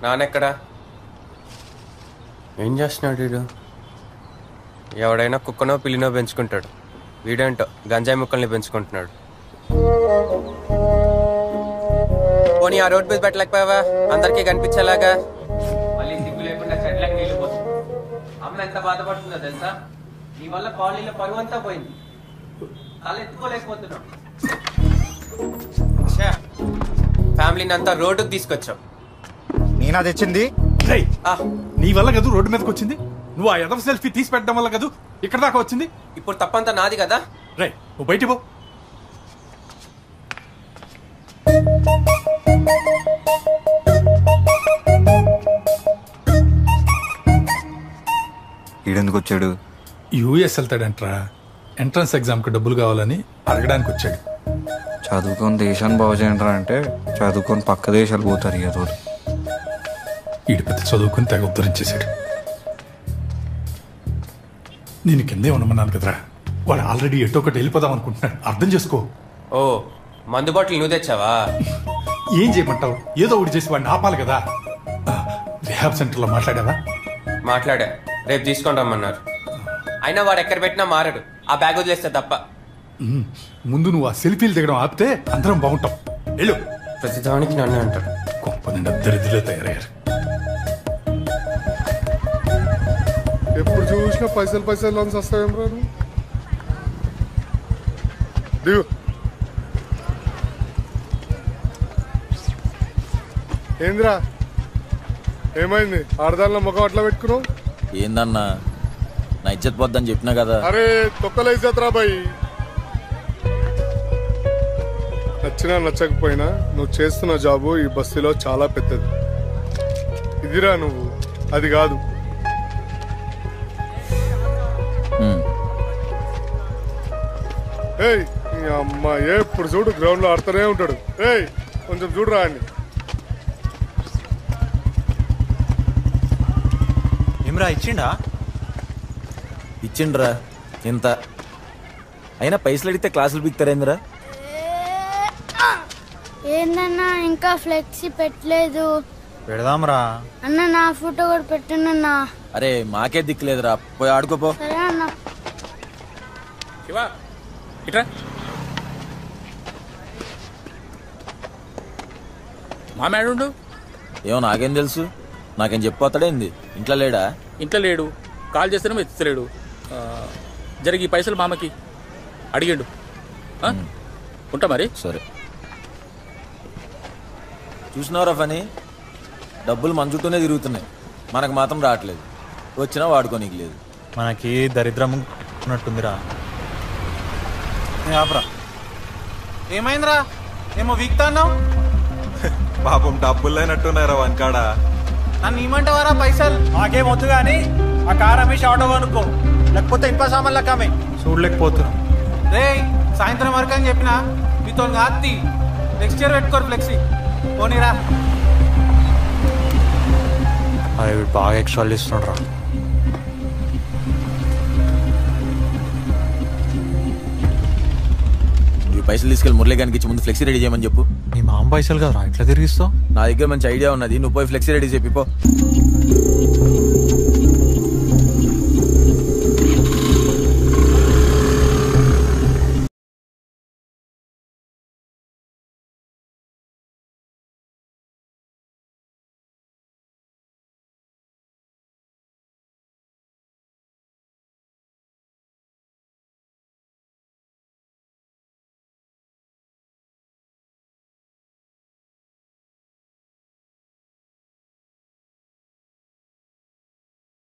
నానెక్కడా ఏం చేస్తున్నాడు వీడు ఎవడైనా కుక్కనో పిల్లినో పెంచుకుంటాడు వీడేంటో గంజాయి ముక్కల్ని పెంచుకుంటున్నాడు పోనీ ఆ రోడ్ మీద పెట్టలేకపోయావా అందరికీ కనిపించేలాగా మళ్ళీ సిగ్గు లేకుండా చెట్లకి నీళ్ళు పోసు అమ్మ ఎంత బాధపడుతుందో తెలుసా నీ వల్ల కాలనీలో పరువు అంతా పోయింది తల ఎత్తుకోలేకపోతున్నాం ఛే, ఫ్యామిలీని అంతా రోడ్డుకు తీసుకొచ్చాం నేనా తెచ్చింది రేయ్ ఆ, నీ వల్ల కదూ రోడ్డు మీదకి వచ్చింది నువ్వు ఆ ఎదవ సెల్ఫీ తీసి పెట్టడం వల్ల కదూ ఇక్కడ దాకా వచ్చింది ఇప్పుడు తప్పంతా నాది కదా రే నువ్వు బయటి పో ఈడెందుకు వచ్చాడు యూఎస్ వెళ్తాడంట్రా ఎంట్రన్స్ ఎగ్జామ్కి డబ్బులు కావాలని అడగడానికి వచ్చాడు చదువుకొని దేశాన్ని బాగు చేయండి అంటే చదువుకొని పక్క దేశాలు పోతారు ఈ రోజు ఈడు పెద్ద చదువుకుని తెగ ఉద్ధరించేశాడు నేను కిందే ఉండమన్నాను కదరా వాడు ఆల్రెడీ ఎటో ఒకటి వెళ్ళిపోదాం అనుకుంటున్నాడు అర్థం చేసుకో ఓ మందు బాటిల్ నువ్వు తెచ్చావా ఏం చేయమంటావు ఏదో ఒకటి చేసి వాడిని ఆపాలి కదా ఆ, రిహాబ్ సెంటర్లో మాట్లాడావా మాట్లాడా రేపు తీసుకొని రమ్మన్నారు అయినా వాడు ఎక్కడ పెట్టినా మారడు ఆ బ్యాగ్ వదిలేస్తే తప్ప ఉమ్, ముందు నువ్వు ఆ సెల్ఫీలు దిగడం ఆపితే అందరం బాగుంటాం వెళ్ళు ప్రతిదానికి నన్నే అంటారు కొంప నిండా దరిద్రులే తయారయ్యారు ఎప్పుడు చూసినా పైసలు పైసలు లోన్స్ వస్తావేం రా నువ్వు? దిగు ఏందిరా ఏమైంది ఆడదానిలో ముఖం అట్లా పెట్టుకున్నావు ఏందన్నా నా ఇజ్జత్ పోద్దని చెప్పినా కదా అరే తొక్కల ఇజ్జత్ రా బాయ్ నచ్చినా నచ్చకపోయినా నువ్వు చేస్తున్న జాబు ఈ బస్తీలో చాలా పెద్దది ఇదిరా నువ్వు అది కాదు ఉమ్. ఏయ్ ఈ అమ్మ ఎప్పుడు చూడు గ్రౌండ్ లో ఆడుతూనే ఉంటాడు ఏయ్ కొంచెం చూడురా అని ఏమ్రా ఇచ్చిండా ఇచ్చిండ్రా ఇంత అయినా పైసలు అడిగితే క్లాసులు బిక్తారేందిరా ఏందన్నా ఇంకా ఫ్లెక్సీ పెట్టలేదు పెడదాంరా అన్న నా ఫోటో కూడా పెట్టనన్నా అరే మాకే దిక్కులేదురా పోయి ఆడుకోపో సరే అన్న శివా ఇట్రా మా మేడుండు ఏమో నాకేం తెలుసు నాకేం చెప్పిపోతాడేంది ఇంట్లో లేడా ఇంట్లో లేడు కాల్ చేస్తేనేమో ఎత్తలేడు ఆ, జరిగి ఈ పైసలు మామకి అడిగిండు ఆ? ఉంటా మరి సరే చూసినావురా ఫని డబ్బులు మన చుట్టూనే తిరుగుతున్నాయి మనకు మాత్రం రావట్లేదు వచ్చినా వాడుకోనీకి లేదు మనకి దరిద్రం ఉన్నట్టుందిరా ఆపరా ఏమైందిరా ఏమో వీక్తా అన్నావు పాపం డబ్బులు లేనట్టున్నారా వనకాడ నన్ను ఇమ్మంటావారా పైసలు మాకేం వద్దు కానీ ఆ కార్ అమ్మేసి ఆటో అనుకో లేకపోతే ఇంట్లో సామాన్లు కమ్మే చూడలేకపోతున్నాం రే సాయంత్రం వరకు అని చెప్పిన మీతో కాత్తి నెక్స్ట్ ఇయర్ పెట్టుకోరు ఫ్లెక్సీ పోనీరా అవి బాగా ఎక్స్ట్రా ఇస్తున్నాడు రా ఈ పైసలు తీసుకెళ్ళి మురళి గారికి ఇచ్చి ముందు ఫ్లెక్సీ రెడీ చేయమని చెప్పు నీ మామ పైసలు కదరా ఇట్లా తిరిగిస్తావు నా దగ్గర మంచి ఐడియా ఉన్నది నువ్వు పోయి ఫ్లెక్సీ రెడీ చెప్పిపో